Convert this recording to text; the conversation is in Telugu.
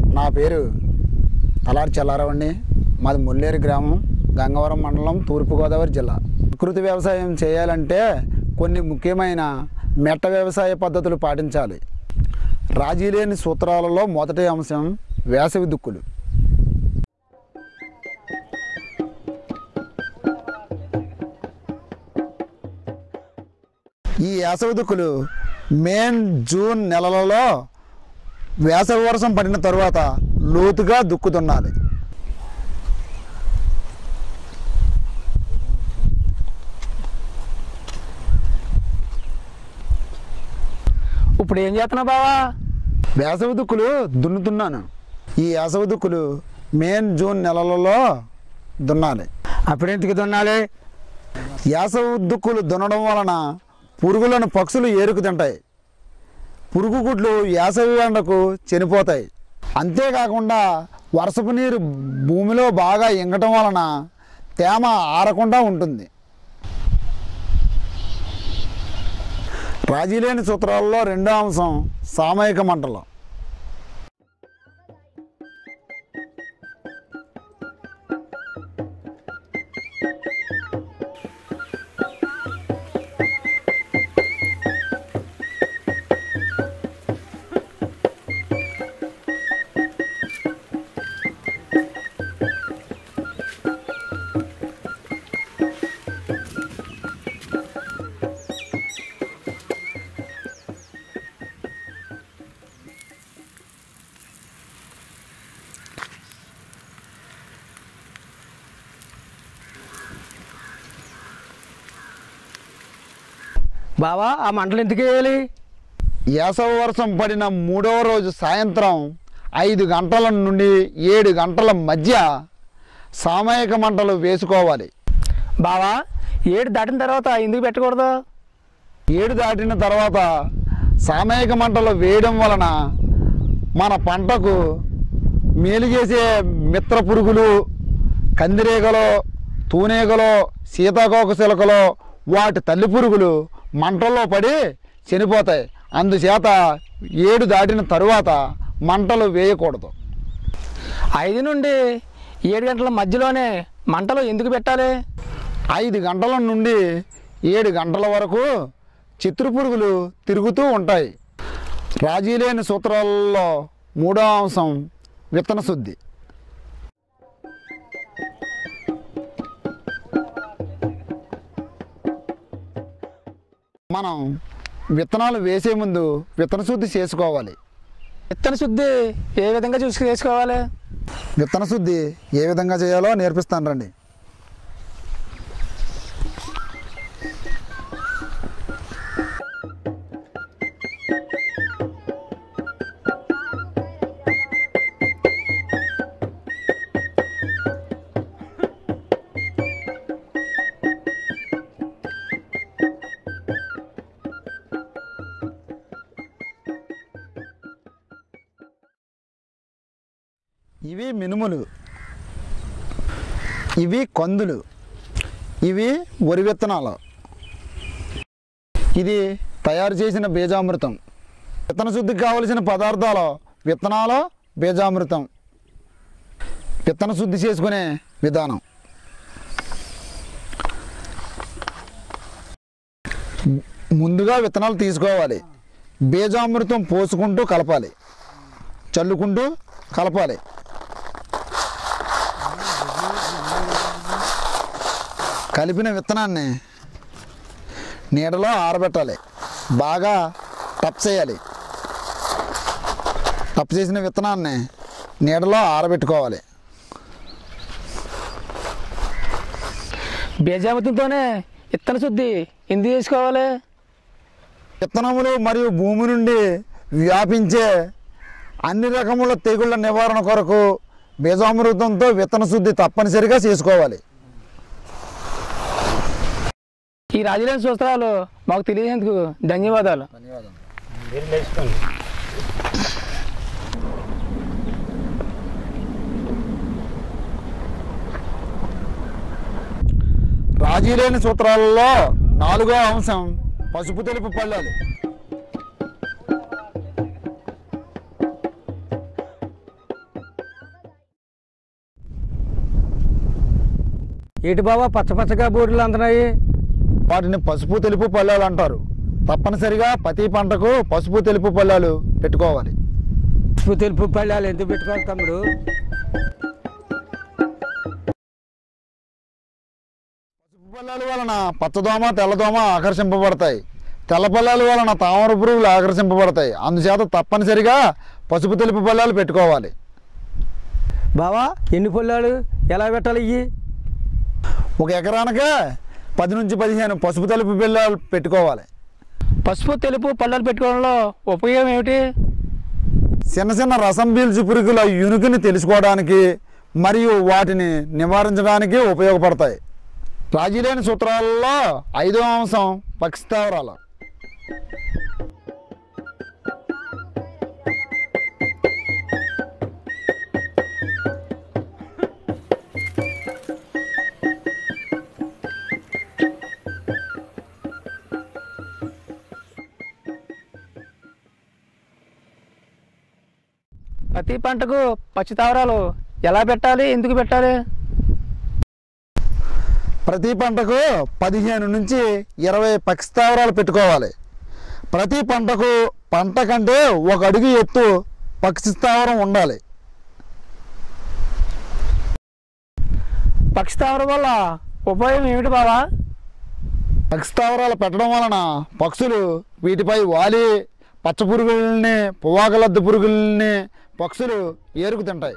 నా పేరు తలారి చెల్లారావు అండి మాది ముల్లేరు గ్రామం గంగవరం మండలం తూర్పుగోదావరి జిల్లా ప్రకృతి వ్యవసాయం చేయాలంటే కొన్ని ముఖ్యమైన మెట్ట వ్యవసాయ పద్ధతులు పాటించాలి రాజీ లేని సూత్రాలలో మొదటి అంశం వేసవి దుక్కులు ఈ వేసవి దుక్కులు మేన్ జూన్ నెలలలో వేసవి వర్షం పడిన తరువాత లోతుగా దుక్కుతున్నాలి ఇప్పుడు ఏం చేస్తున్నావు బావా వేసవి దుక్కులు దున్నుతున్నాను ఈ వేసవి దుక్కులు మేన్ జూన్ నెలలలో దున్నాలి అప్పుడెందుకు దున్నాలి వేసవి దుక్కులు దున్నడం వలన పురుగులను పక్షులు ఏరుకు తింటాయి పురుగు గుడ్లు వేసవి ఎండకు చనిపోతాయి అంతేకాకుండా వర్షపు నీరు భూమిలో బాగా ఇంగటం వలన తేమ ఆరకుండా ఉంటుంది రాజీ లేని సూత్రాలలో రెండో అంశం సామయిక మంటలు బావా ఆ మంటలు ఎందుకు వేయాలి వేసవ వర్షం పడిన మూడవ రోజు సాయంత్రం ఐదు గంటల నుండి ఏడు గంటల మధ్య సామయిక మంటలు వేసుకోవాలి బావా ఏడు దాటిన తర్వాత ఎందుకు పెట్టకూడదు ఏడు దాటిన తర్వాత సామయిక మంటలు వేయడం వలన మన పంటకు మేలు చేసే మిత్ర పురుగులు కందిరీగలు తూనీగలు సీతాకోక చిలకలు వాటి తల్లి పురుగులు మంటల్లో పడి చనిపోతాయి అందుచేత ఏడు దాటిన తరువాత మంటలు వేయకూడదు ఐదు నుండి ఏడు గంటల మధ్యలోనే మంటలు ఎందుకు పెట్టాలి ఐదు గంటల నుండి ఏడు గంటల వరకు చిత్రపురుగులు తిరుగుతూ ఉంటాయి రాజీ లేని సూత్రాలలో మూడో అంశం విత్తన శుద్ధి మనం విత్తనాలు వేసే ముందు విత్తన శుద్ధి చేసుకోవాలి విత్తన శుద్ధి ఏ విధంగా చూసి చేసుకోవాలి విత్తన శుద్ధి ఏ విధంగా చేయాలో నేర్పిస్తాను రండి ఇవి మినుములు ఇవి కందులు ఇవి వరి విత్తనాలు ఇది తయారు చేసిన బీజామృతం విత్తన శుద్ధికి కావలసిన పదార్థాలు విత్తనాలు బీజామృతం విత్తన శుద్ధి చేసుకునే విధానం ముందుగా విత్తనాలు తీసుకోవాలి బీజామృతం పోసుకుంటూ కలపాలి చల్లుకుంటూ కలపాలి కలిపిన విత్తనాన్ని నీడలో ఆరబెట్టాలి బాగా టప్ చేయాలి టప్ చేసిన విత్తనాన్ని నీడలో ఆరబెట్టుకోవాలి బీజామృతంతోనే విత్తన శుద్ధి ఎందుకు చేసుకోవాలి విత్తనములు మరియు భూమి నుండి వ్యాపించే అన్ని రకముల తెగుళ్ళ నివారణ కొరకు బీజామృతంతో విత్తన శుద్ధి తప్పనిసరిగా చేసుకోవాలి ఈ రాజులేని సూత్రాలు మాకు తెలియజేందుకు ధన్యవాదాలు రాజీ లేని సూత్రాలలో నాలుగో అంశం పసుపు తెలుపు పళ్ళాలి ఏటి బావా పచ్చ పచ్చగా బోర్లు అందున్నాయి వాటిని పసుపు తెలుపు పళ్ళాలు అంటారు తప్పనిసరిగా ప్రతి పంటకు పసుపు తెలుపు పళ్ళాలు పెట్టుకోవాలి పసుపు తెలుపు పళ్ళాలు ఎందుకు పెట్టుకోవాలి తమ్ముడు పసుపు పళ్ళాల వలన పచ్చదోమ తెల్లదోమ ఆకర్షింపబడతాయి తెల్ల పళ్ళాల వలన తామర పురుగులు ఆకర్షింపబడతాయి అందుచేత తప్పనిసరిగా పసుపు తెలుపు పళ్ళాలు పెట్టుకోవాలి బావా ఎన్ని పొల్లాలు ఎలా పెట్టాలి ఇవి ఒక ఎకరానికే పది నుంచి పదిహేను పసుపు తెలుపు పిల్లలు పెట్టుకోవాలి పసుపు తెలుపు పళ్ళలు పెట్టుకోవడంలో ఉపయోగం ఏమిటి చిన్న చిన్న రసం పీల్చు పురుగుల యునికిని తెలుసుకోవడానికి మరియు వాటిని నివారించడానికి ఉపయోగపడతాయి రాజీ లేని సూత్రాలలో ఐదో అంశం పక్షిస్థావరాలు ప్రతి పంటకు పచ్చి తావరాలు ఎలా పెట్టాలి ఎందుకు పెట్టాలి ప్రతి పంటకు పదిహేను నుంచి ఇరవై పక్షిస్థావరాలు పెట్టుకోవాలి ప్రతి పంటకు పంట కంటే ఒక అడుగు ఎత్తు పక్షి స్థావరం ఉండాలి పక్షి తావరం వల్ల ఉపయోగం ఏమిటి బావా పక్షి స్థావరాలు పెట్టడం వలన పక్షులు వీటిపై వాలి పచ్చ పురుగుల్ని పువ్వాకలద్దు పురుగుల్ని పక్షులు ఏరుకు తింటాయి